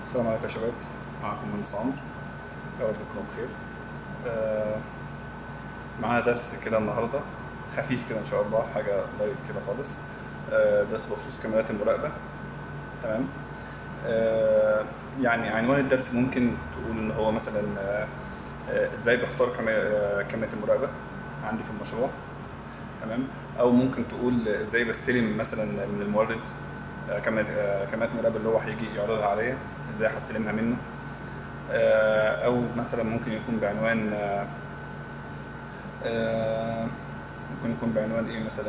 السلام عليكم يا شباب معكم مهندس عمرو يا رب تكونوا بخير آه، معانا درس كده النهارده خفيف كده ان شاء الله حاجه لايت كده خالص آه، درس بخصوص كاميرات المراقبه تمام آه، يعني عنوان الدرس ممكن تقول ان هو مثلا آه، آه، ازاي بختار كاميرا- آه، كاميرا المراقبه عندي في المشروع تمام او ممكن تقول ازاي بستلم مثلا من المورد آه، كاميرا آه، كاميرات المراقبه اللي هو هيجي يعرضها عليا ازاي هستلمها منه آه، او مثلا ممكن يكون بعنوان آه، آه، ممكن يكون بعنوان ايه مثلا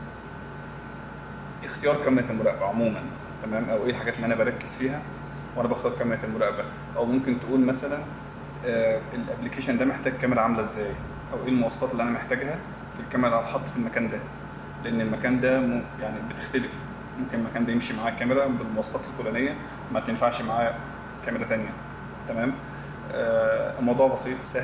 اختيار كاميرا المراقبه عموما تمام او ايه الحاجات اللي انا بركز فيها وانا بختار كاميرا المراقبه او ممكن تقول مثلا الابلكيشن ده محتاج كاميرا عامله ازاي او ايه المواصفات اللي انا محتاجها في الكاميرا اللي هتحط في المكان ده لان المكان ده م- يعني بتختلف ممكن المكان ده يمشي معاه كاميرا بالمواصفات الفلانيه ما تنفعش معاه كاميرا تانية تمام آه الموضوع بسيط سهل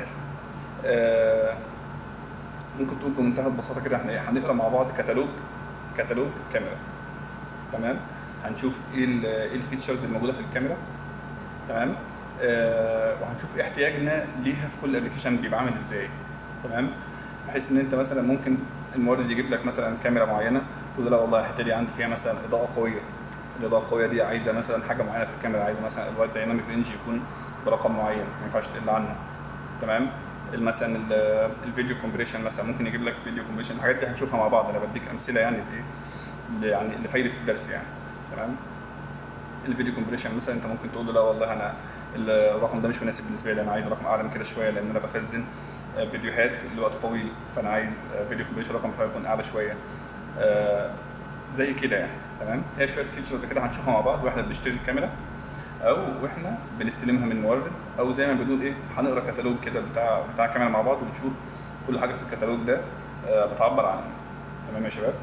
آه ممكن تقول بمنتهى البساطه كده احنا إيه؟ هنقرا مع بعض كتالوج كتالوج كاميرا تمام هنشوف ايه ال- ايه الفيتشرز الموجوده في الكاميرا تمام آه وهنشوف احتياجنا ليها في كل ابلكيشن بيبقى عامل ازاي تمام بحيث ان انت مثلا ممكن المورد يجيب لك مثلا كاميرا معينه تقول له لا والله الحته دي عندي فيها مثلا اضاءه قويه الاضاءه القويه دي عايزه مثلا حاجه معينه في الكاميرا عايزه مثلا الوايت دايناميك رينج يكون برقم معين ما ينفعش تقل عنه تمام مثلا ال- الفيديو كومبريشن مثلا ممكن يجيب لك فيديو كومبريشن الحاجات دي هنشوفها مع بعض انا بديك امثله يعني لايه ل- يعني لفايده الدرس يعني تمام الفيديو كومبريشن مثلا انت ممكن تقول له لا والله انا الرقم ده مش مناسب بالنسبه لي انا عايز رقم اعلى من كده شويه لان انا بخزن آه، فيديوهات لوقت طويل فانا عايز آه، فيديو كومبريشن رقم بتاعه يكون اعلى شويه آه، زي كده يعني تمام هي شويه فيتشرز كده هنشوفها مع بعض واحنا بنشتري الكاميرا او واحنا بنستلمها من مورد او زي ما بنقول ايه هنقرا كتالوج كده بتاع بتاع كاميرا مع بعض ونشوف كل حاجه في الكتالوج ده آه، بتعبر عن ايه تمام يا شباب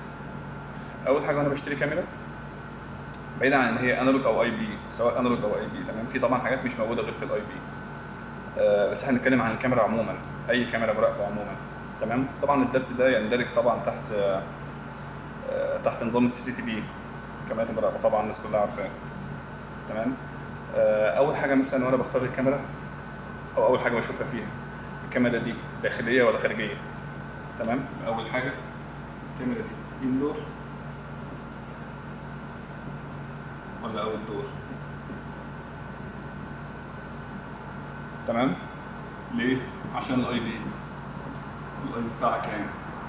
اول حاجه وانا بشتري كاميرا بعيدا عن ان هي انالوج او اي بي سواء انالوج او اي بي تمام في طبعا حاجات مش موجوده غير في الاي بي آه، بس احنا هنتكلم عن الكاميرا عموما اي كاميرا مراقبه عموما تمام طبعا الدرس ده يندرج طبعا تحت آه، آه، تحت نظام السي سي تي في كاميرات المراقبه طبعا الناس كلها عارفاه تمام آه، اول حاجه مثلا وانا بختار الكاميرا او اول حاجه بشوفها فيها الكاميرا دي داخليه ولا خارجيه تمام اول حاجه الكاميرا دي اندور ولا اول دور تمام ليه عشان الاي بي الاي بي بتاعها كام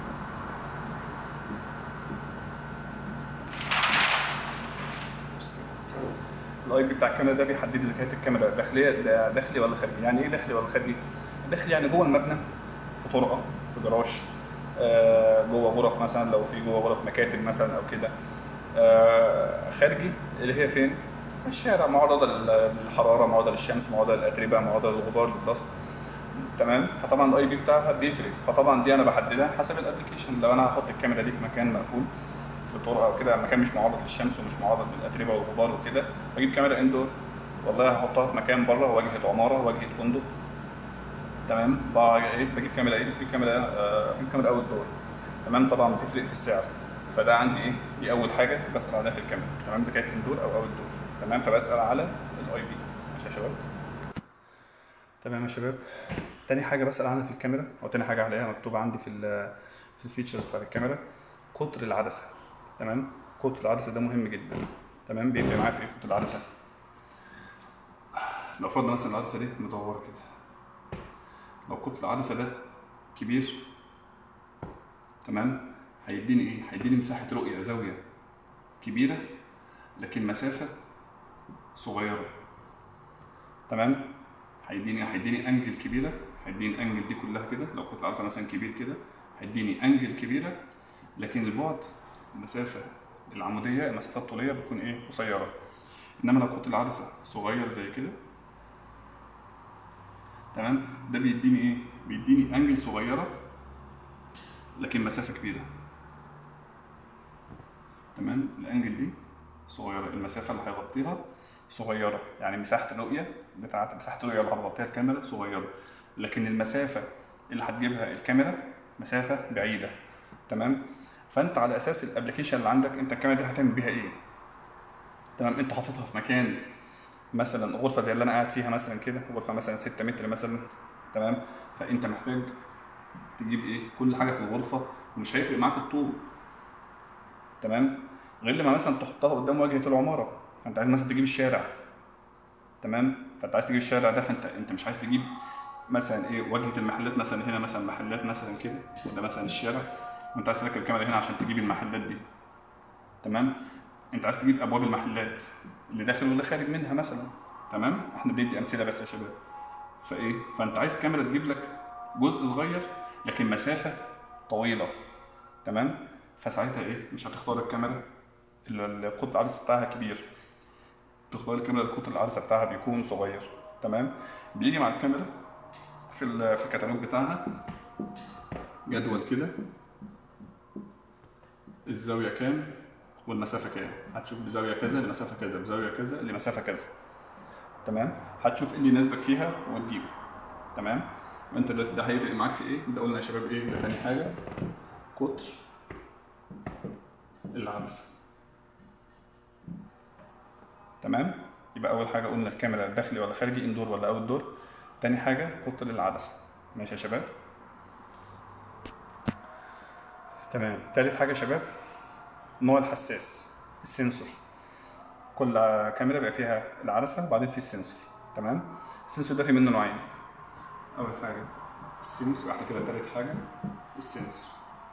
الاي بي بتاع الكاميرا ده بيحدد لي اذا كانت الكاميرا داخليه ده داخلي ولا خارجي يعني ايه داخلي ولا خارجي داخلي يعني جوه المبنى في طرقه في جراج آه، جوه غرف مثلا لو في جوه غرف مكاتب مثلا او كده آه، خارجي اللي هي فين الشارع معرضه للحراره معرضه للشمس معرضه للاتربه معرضه للغبار للدست تمام فطبعا الاي بي بتاعها بيفرق فطبعا دي انا بحددها حسب الابلكيشن لو انا هحط الكاميرا دي في مكان مقفول في طرقه او كده مكان مش معرض للشمس ومش معرض للاتربه والغبار وكده بجيب كاميرا اندور والله هحطها في مكان بره واجهه عماره واجهه فندق تمام بقى ايه بجيب كاميرا ايه بجيب كاميرا آه بجيب كاميرا اوت دور تمام طبعا بتفرق في السعر فده عندي ايه دي اول حاجه بسال عليها في الكاميرا تمام اذا كانت اندور او اوت دور تمام فبسال على الاي بي ماشي يا شباب تمام يا شباب تاني حاجه بسال عنها في الكاميرا او تاني حاجه عليها مكتوبه عندي في ال في الفيتشرز بتاعت الكاميرا قطر العدسه تمام قطر العدسه ده مهم جدا تمام بيفرق معايا في ايه قطر العدسه لو فرضنا مثلا العدسه دي مدوره كده لو قطر العدسه ده كبير تمام هيديني ايه هيديني مساحه رؤيه زاويه كبيره لكن مسافه صغيره تمام هيديني هيديني انجل كبيره هيديني انجل دي كلها كده لو قطر العدسه مثلا كبير كده هيديني انجل كبيره لكن البعد المسافه العموديه المسافه الطوليه بتكون ايه قصيره انما لو قطر العدسه صغير زي كده تمام ده بيديني ايه بيديني انجل صغيره لكن مسافه كبيره تمام الانجل دي صغيره المسافه اللي هيغطيها صغيره يعني مساحه الرؤيه بتاعت مساحه الرؤيه اللي هتغطيها الكاميرا صغيره لكن المسافه اللي هتجيبها الكاميرا مسافه بعيده تمام فانت على اساس الابلكيشن اللي عندك انت الكاميرا دي هتعمل بيها ايه تمام انت حاططها في مكان مثلا غرفه زي اللي انا قاعد فيها مثلا كده غرفه مثلا 6 متر مثلا تمام فانت محتاج تجيب ايه كل حاجه في الغرفه ومش هيفرق معاك الطول تمام غير لما مثلا تحطها قدام واجهه العماره انت عايز مثلا تجيب الشارع تمام فانت عايز تجيب الشارع ده فانت انت مش عايز تجيب مثلا ايه واجهه المحلات مثلا هنا مثلا محلات مثلا كده وده مثلا الشارع وانت عايز تركب الكاميرا هنا عشان تجيب المحلات دي تمام انت عايز تجيب ابواب المحلات اللي داخل واللي خارج منها مثلا تمام احنا بندي امثله بس يا شباب فايه فانت عايز كاميرا تجيب لك جزء صغير لكن مسافه طويله تمام فساعتها ايه مش هتختار الكاميرا اللي القطر العدسه بتاعها كبير تختار الكاميرا اللي القطر العدسه بتاعها بيكون صغير تمام بيجي مع الكاميرا في ال- في الكتالوج بتاعها جدول كده الزاويه كام والمسافه كام هتشوف بزاويه كذا لمسافه كذا بزاويه كذا لمسافه كذا تمام هتشوف ايه اللي يناسبك فيها وتجيبه تمام وانت دلوقتي ده هيفرق معاك في ايه ده قلنا يا شباب ايه ده تاني حاجه قطر العدسه تمام يبقى اول حاجه قلنا الكاميرا داخلي ولا خارجي اندور ولا اوت دور تاني حاجه قطر العدسه ماشي يا شباب تمام تالت حاجه يا شباب نوع الحساس السنسور كل كاميرا بيبقى فيها العدسه وبعدين في السنسور تمام السنسور ده في منه نوعين اول حاجه السيموس بعد كده تالت حاجه السنسور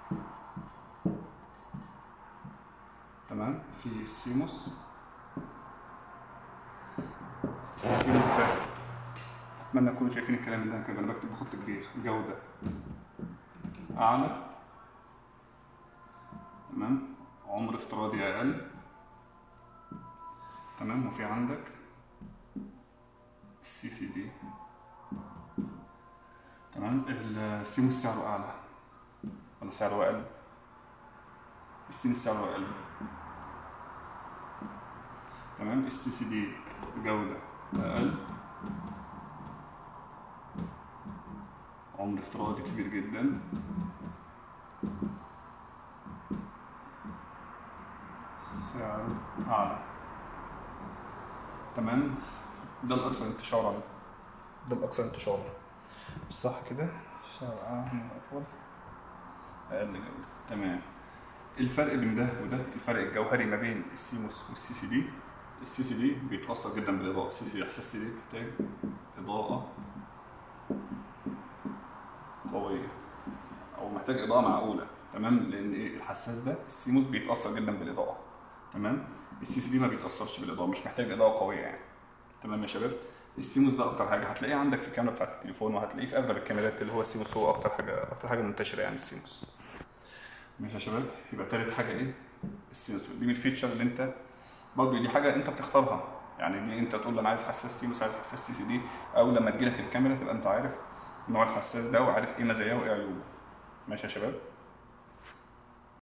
تمام في السيموس السيموس ده اتمنى تكونوا شايفين الكلام اللي انا كده انا بكتب بخط كبير جوده اعلى تمام عمر افتراضي اقل تمام وفي عندك السي سي دي تمام السيموس سعره اعلى ولا سعره اقل السيموس سعره اقل تمام السي سي دي جودة اقل عمر افتراضي كبير جدا سعر اعلى تمام ده الاكثر انتشارا ده الاكثر انتشارا صح كده سعر اعلى من الاطول اقل جودة تمام الفرق بين ده وده الفرق الجوهري ما بين السيموس والسي سي دي السي سي دي بيتاثر جدا بالاضاءه السي سي احساس سي دي محتاج اضاءه قويه او محتاج اضاءه معقوله تمام لان ايه الحساس ده السيموس بيتاثر جدا بالاضاءه تمام السي سي دي ما بيتاثرش بالاضاءه مش محتاج اضاءه قويه يعني تمام يا شباب السيموس ده اكتر حاجه هتلاقيه عندك في الكاميرا بتاعت التليفون وهتلاقيه في اغلب الكاميرات اللي هو السيموس هو اكتر حاجه اكتر حاجه منتشره يعني السيموس ماشي يا شباب يبقى تالت حاجه ايه السنسور دي من الفيتشر اللي انت برضه دي حاجه انت بتختارها يعني دي انت تقول انا عايز حساس سيموس عايز حساس سي سي دي او لما تجيلك الكاميرا تبقى انت عارف نوع الحساس ده وعارف ايه مزاياه وايه عيوبه ماشي يا شباب